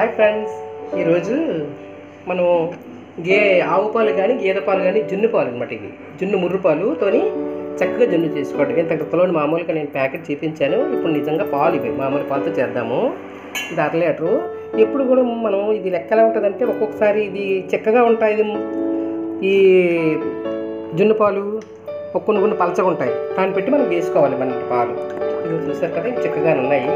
hi friends ఈరోజు మనం గే ఆవు పాలు కానీ గేదె పాలు కానీ జున్ను పాలు అనమాట ఇవి జున్ను ముర్రు పాలుతోని చక్కగా జున్ను చేసుకోవడం ఇంత క్రితంలో మామూలుగా నేను ప్యాకెట్ చూపించాను ఇప్పుడు నిజంగా పాలు ఇవి మామూలు పాలతో చేద్దాము ఇది అర లీటరు ఎప్పుడు కూడా మనం ఇది లెక్క ఎలా ఉంటుందంటే ఒక్కొక్కసారి ఇది చిక్కగా ఉంటాయి ఇది ఈ జున్ను పాలు ఒక కొన్ని కొన్ని పలచగా ఉంటాయి దాన్ని పెట్టి మనం వేసుకోవాలి మన పాలు ఇది చూసారు కదా ఇవి చిక్కగానే ఉన్నాయి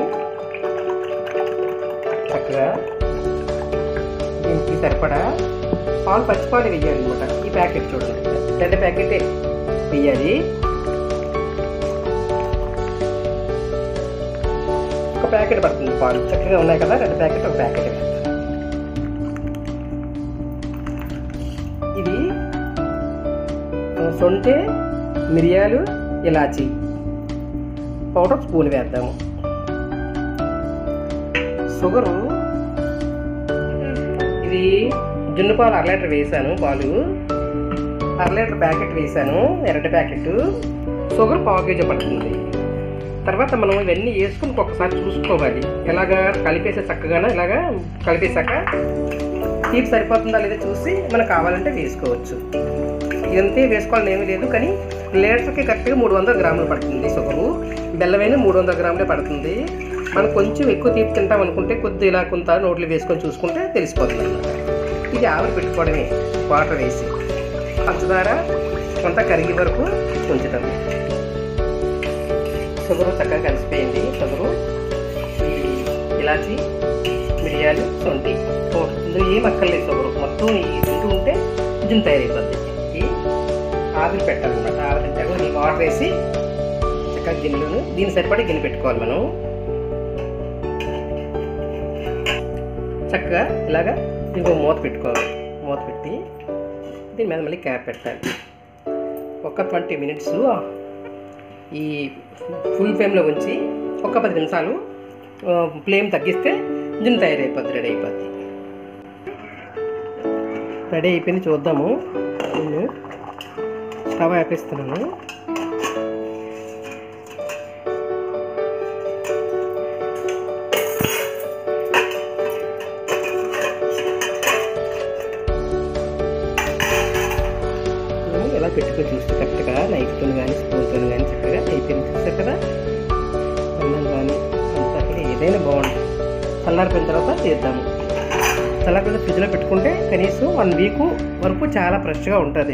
చక్కగా దీనికి సరిపడా పాలు పచ్చిపాలు వేయాలి అనమాట ఈ ప్యాకెట్ చూడండి రెండు ప్యాకెటే వేయాలి ఒక ప్యాకెట్ పడుతుంది పాలు చక్కగా ఉన్నాయి కదా రెండు ప్యాకెట్ ఒక ప్యాకెట్ ఇది సొంటే మిరియాలు ఇలాచి పౌడర్ స్పూన్ వేద్దాము షుగరు ఇది జున్ను పాలు అర లీటర్ వేసాను పాలు అర లీటర్ ప్యాకెట్ వేసాను ఎర్రటి ప్యాకెట్ షుగర్ పావు కేజీ పడుతుంది తర్వాత మనం ఇవన్నీ వేసుకుని ఒక్కసారి చూసుకోవాలి ఎలాగా కలిపేసే చక్కగానే ఇలాగా కలిపేశాక తీపి సరిపోతుందా లేదా చూసి మనకు కావాలంటే వేసుకోవచ్చు ఇదంతే వేసుకోవాలని ఏమీ లేదు కానీ లీటర్కి కరెక్ట్గా మూడు వందల గ్రాములు పడుతుంది షుగరు బెల్లమైన మూడు వందల గ్రాములే పడుతుంది మనం కొంచెం ఎక్కువ తీపి తింటాం అనుకుంటే కొద్ది ఇలా కొంత నోట్లు వేసుకొని చూసుకుంటే తెలిసిపోతుంది అనమాట ఇది ఆవిరి పెట్టుకోవడమే వాటర్ వేసి పంచదార కొంత కరిగే వరకు ఉంచుతాం షుగరు చక్కగా కలిసిపోయింది షుగరు ఈ ఇలాచి మిరియాలు సొంటి ఇందులో ఏం అక్కర్లేదు షుగరు మొత్తం ఈ తింటూ ఉంటే జిన్ తయారైపోద్ది ఈ ఆవిరి పెట్టాలన్నమాట ఆవిరి పెట్టాక ఈ వాటర్ వేసి చక్కగా గిన్నెలను దీని సరిపడి గిన్నె పెట్టుకోవాలి మనం చక్కగా ఇలాగా ఇంకో మూత పెట్టుకోవాలి మూత పెట్టి దీని మీద మళ్ళీ క్యాప్ పెట్టాలి ఒక ట్వంటీ మినిట్స్ ఈ ఫుల్ ఫ్లేమ్లో ఉంచి ఒక పది నిమిషాలు ఫ్లేమ్ తగ్గిస్తే జిన్ తయారైపోద్ది రెడీ అయిపోద్ది రెడీ అయిపోయింది చూద్దాము నేను స్టవ్ ఆపేస్తున్నాను ఇలా పెట్టుకొని చూస్తే కరెక్ట్గా నైఫ్తో కానీ స్పూన్తో కానీ చక్కగా అయిపోయింది చూస్తారు కదా అన్నం కానీ అంతా కూడా ఏదైనా బాగుంటుంది చల్లారిపోయిన తర్వాత చేద్దాము చల్లారిపోయిన ఫ్రిడ్జ్లో పెట్టుకుంటే కనీసం వన్ వీక్ వరకు చాలా ఫ్రెష్గా ఉంటుంది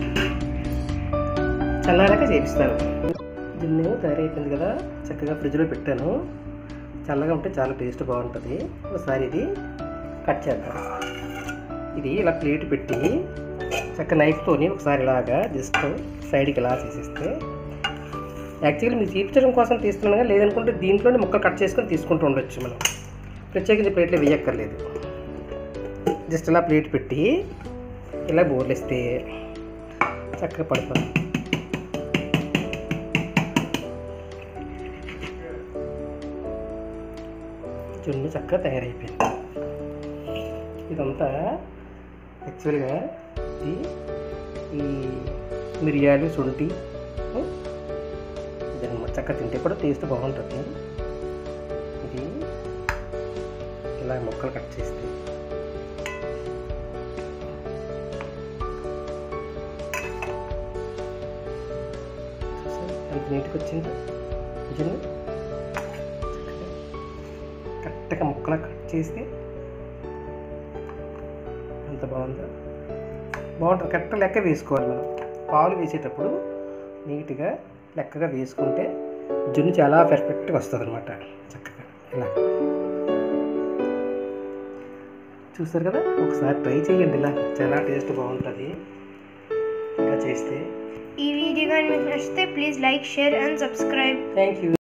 చల్లారాక చేపిస్తాను జిన్ను తయారైపోయింది కదా చక్కగా ఫ్రిడ్జ్లో పెట్టాను చల్లగా ఉంటే చాలా టేస్ట్ బాగుంటుంది ఒకసారి ఇది కట్ చేద్దాం ఇది ఇలా ప్లేట్ పెట్టి చక్క నైఫ్తోని ఒకసారి ఇలాగా జస్ట్ సైడ్కి ఇలా చేసేస్తే యాక్చువల్లీ మీరు చూపించడం కోసం తీస్తున్నాగా లేదనుకుంటే దీంట్లోనే ముక్కలు కట్ చేసుకొని తీసుకుంటూ ఉండొచ్చు మనం ప్రత్యేకించి ప్లేట్లో వేయక్కర్లేదు జస్ట్ ఇలా ప్లేట్ పెట్టి ఇలా బోర్లేస్తే చక్కగా పడుతుంది జున్ను చక్కగా తయారైపోయింది ఇదంతా యాక్చువల్గా ఇది ఈ మిరియాలు శుంఠి ఇదన్నమాట చక్కగా తింటే కూడా టేస్ట్ బాగుంటుంది ఇది ఇలా ముక్కలు కట్ చేస్తే ఎంత నీట్గా వచ్చింది నిజంగా కరెక్ట్గా ముక్కలు కట్ చేస్తే ఎంత బాగుందో బాగుంటుంది కరెక్ట్ లెక్క వేసుకోవాలి మనం పాలు వేసేటప్పుడు నీట్గా లెక్కగా వేసుకుంటే జున్ను చాలా పర్ఫెక్ట్గా వస్తుంది అనమాట చక్కగా ఇలా చూస్తారు కదా ఒకసారి ట్రై చేయండి ఇలా చాలా టేస్ట్ బాగుంటుంది ఇలా చేస్తే ఈ వీడియో కానీ మీకు నచ్చితే please like share and subscribe thank you